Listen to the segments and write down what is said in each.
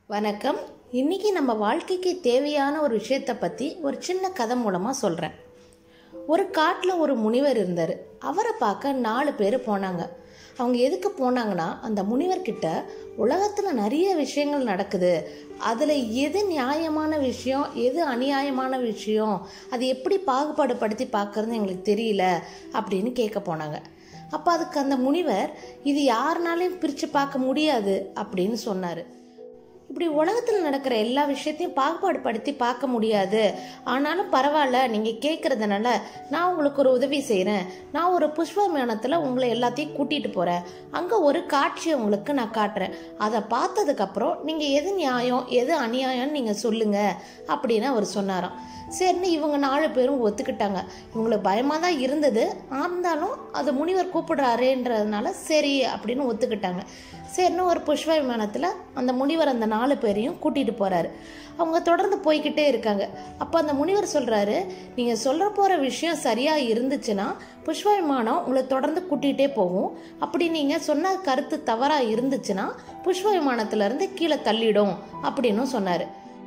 வணக்கம் இன்னைக்கு நம்ம வாழ்க்கைக்கு தேவையான ஒரு விஷயத்தை பற்றி ஒரு சின்ன கதை மூலமாக சொல்கிறேன் ஒரு காட்டில் ஒரு முனிவர் இருந்தார் அவரை பார்க்க நாலு பேர் போனாங்க அவங்க எதுக்கு போனாங்கன்னா அந்த முனிவர்கிட்ட உலகத்தில் நிறைய விஷயங்கள் நடக்குது அதில் எது நியாயமான விஷயம் எது அநியாயமான விஷயம் அது எப்படி பாகுபாடு படுத்தி பார்க்கறதுன்னு எங்களுக்கு தெரியல அப்படின்னு கேட்க போனாங்க அப்போ அதுக்கு அந்த முனிவர் இது யாருனாலையும் பிரித்து பார்க்க முடியாது அப்படின்னு சொன்னார் இப்படி உலகத்தில் நடக்கிற எல்லா விஷயத்தையும் பாகுபாடு படுத்தி பார்க்க முடியாது ஆனாலும் பரவாயில்ல நீங்கள் கேட்குறதுனால நான் உங்களுக்கு ஒரு உதவி செய்கிறேன் நான் ஒரு புஷ்ப விமானத்தில் உங்களை எல்லாத்தையும் கூட்டிகிட்டு போகிறேன் அங்கே ஒரு காட்சியை உங்களுக்கு நான் காட்டுறேன் அதை பார்த்ததுக்கப்புறம் நீங்கள் எது நியாயம் எது அநியாயம்னு நீங்கள் சொல்லுங்கள் அப்படின்னு அவர் சொன்னாராம் சரின்னு இவங்க நாலு பேரும் ஒத்துக்கிட்டாங்க இவங்களுக்கு பயமாக தான் இருந்தது இருந்தாலும் அது முனிவர் கூப்பிடுறாருன்றதுனால சரி அப்படின்னு ஒத்துக்கிட்டாங்க சரின்னு ஒரு புஷ்ப விமானத்தில் அந்த முனிவர் அந்த நாலு பேரையும் கூட்டிகிட்டு போகிறாரு அவங்க தொடர்ந்து போய்கிட்டே இருக்காங்க அப்போ அந்த முனிவர் சொல்கிறாரு நீங்கள் சொல்ல போகிற விஷயம் சரியாக இருந்துச்சுன்னா புஷ்ப விமானம் உங்களை தொடர்ந்து கூட்டிகிட்டே போகும் அப்படி நீங்கள் சொன்ன கருத்து தவறாக இருந்துச்சுன்னா புஷ்ப விமானத்திலேருந்து கீழே தள்ளிடும் அப்படின்னு சொன்னார்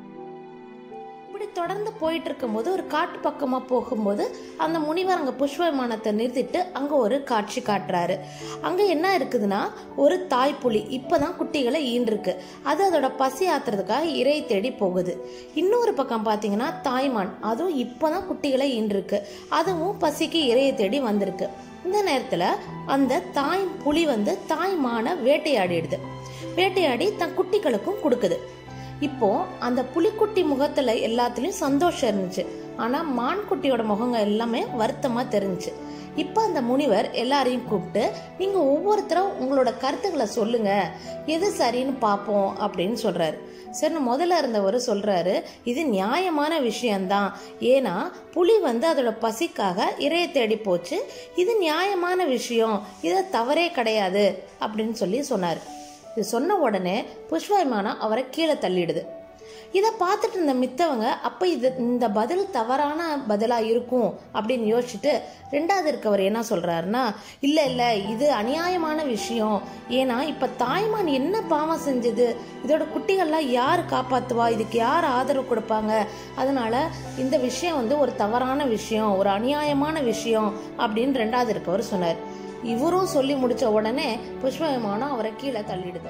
இப்படி தொடர்ந்து போயிட்டு இருக்கும்போது ஒரு காட்டு பக்கமாக போகும்போது அந்த முனிவர் அங்கே புஷ்ப விமானத்தை நிறுத்திட்டு அங்கே ஒரு காட்சி காட்டுறாரு அங்கே என்ன இருக்குதுன்னா ஒரு தாய்ப்புலி இப்போ தான் குட்டிகளை ஈன்றிருக்கு அது அதோட பசி ஆத்துறதுக்காக இறை தேடி போகுது இன்னொரு பக்கம் பார்த்தீங்கன்னா தாய்மான் அதுவும் இப்போ தான் குட்டிகளை ஈன்றிருக்கு அதுவும் பசிக்கு இறையை தேடி வந்திருக்கு இந்த நேரத்தில் அந்த தாய் புலி வந்து தாய்மானை வேட்டையாடிடுது வேட்டையாடி தன் குட்டிகளுக்கும் கொடுக்குது இப்போ அந்த புலிக்குட்டி முகத்துல எல்லாத்துலயும் சந்தோஷம் இருந்துச்சு ஆனா மான் குட்டியோட முகங்க எல்லாமே வருத்தமா தெரிஞ்சுச்சு இப்போ அந்த முனிவர் எல்லாரையும் கூப்பிட்டு நீங்க ஒவ்வொருத்தரும் உங்களோட கருத்துக்களை சொல்லுங்க எது சரின்னு பார்ப்போம் அப்படின்னு சொல்றாரு சரி முதல்ல இருந்தவர் சொல்றாரு இது நியாயமான விஷயம்தான் ஏன்னா புலி வந்து அதோட பசிக்காக இறைய தேடி போச்சு இது நியாயமான விஷயம் இது தவறே கிடையாது அப்படின்னு சொல்லி சொன்னார் இது சொன்ன உடனே புஷ்ப விமானம் அவரை கீழே தள்ளிடுது இதை பார்த்துட்டு இருந்த மித்தவங்க அப்போ இது இந்த பதில் தவறான பதிலாக இருக்கும் அப்படின்னு யோசிச்சுட்டு ரெண்டாவது இருக்கவர் என்ன சொல்கிறாருன்னா இல்லை இல்லை இது அநியாயமான விஷயம் ஏன்னா இப்போ தாய்மான் என்ன பாவம் செஞ்சது இதோட குட்டிகள்லாம் யார் காப்பாற்றுவா இதுக்கு யார் ஆதரவு கொடுப்பாங்க அதனால இந்த விஷயம் வந்து ஒரு தவறான விஷயம் ஒரு அநியாயமான விஷயம் அப்படின்னு ரெண்டாவது இருக்கவர் சொன்னார் இவரும் சொல்லி முடிச்ச உடனே புஷ்ப விமானம் அவரை கீழே தள்ளிடுது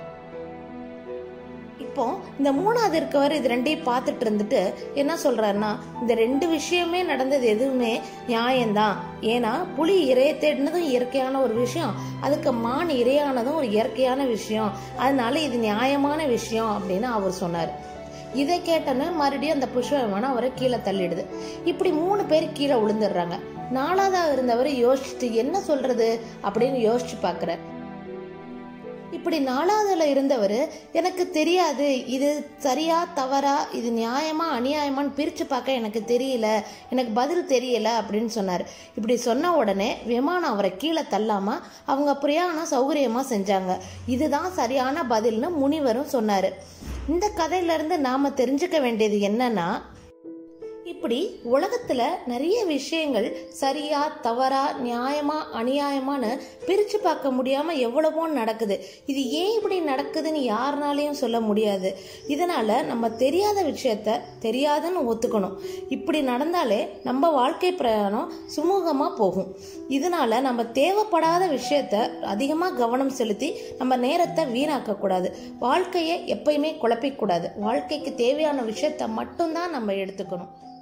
இப்போ இந்த மூணாவது இருக்கவர் இது ரெண்டையும் பார்த்துட்டு இருந்துட்டு என்ன சொல்றாருன்னா இந்த ரெண்டு விஷயமே நடந்தது எதுவுமே நியாயம்தான் ஏன்னா புலி இறைய தேடினதும் இயற்கையான ஒரு விஷயம் அதுக்கு மான் இரையானதும் ஒரு இயற்கையான விஷயம் அதனால இது நியாயமான விஷயம் அப்படின்னு அவர் சொன்னார் இதை கேட்டோன்னே மறுபடியும் அந்த புஷ்ப விமானம் அவரை கீழே தள்ளிடுது இப்படி மூணு பேர் கீழே விழுந்துடுறாங்க நாலாவதாக இருந்தவர் யோசிச்சுட்டு என்ன சொல்றது அப்படின்னு யோசிச்சு பார்க்குறார் இப்படி நாலாவதுல இருந்தவர் எனக்கு தெரியாது இது சரியா தவறா இது நியாயமா அநியாயமான்னு பிரித்து பார்க்க எனக்கு தெரியல எனக்கு பதில் தெரியல அப்படின்னு சொன்னார் இப்படி சொன்ன உடனே விமானம் அவரை கீழே தள்ளாம அவங்க பிரயாணம் சௌகரியமா செஞ்சாங்க இதுதான் சரியான பதில்னு முனிவரும் சொன்னார் இந்த கதையிலேருந்து நாம் தெரிஞ்சுக்க வேண்டியது என்னன்னா இப்படி உலகத்துல நிறைய விஷயங்கள் சரியா தவறா நியாயமா அநியாயமான்னு பிரிச்சு பார்க்க முடியாம எவ்வளவோ நடக்குது இது ஏன் இப்படி நடக்குதுன்னு யாருனாலையும் சொல்ல முடியாது இதனால நம்ம தெரியாத விஷயத்த தெரியாதுன்னு ஒத்துக்கணும் இப்படி நடந்தாலே நம்ம வாழ்க்கை பிரயாணம் சுமூகமா போகும் இதனால நம்ம தேவைப்படாத விஷயத்த அதிகமா கவனம் செலுத்தி நம்ம நேரத்தை வீணாக்க கூடாது வாழ்க்கையை எப்பயுமே குழப்பிக்கூடாது வாழ்க்கைக்கு தேவையான விஷயத்த மட்டும்தான் நம்ம எடுத்துக்கணும்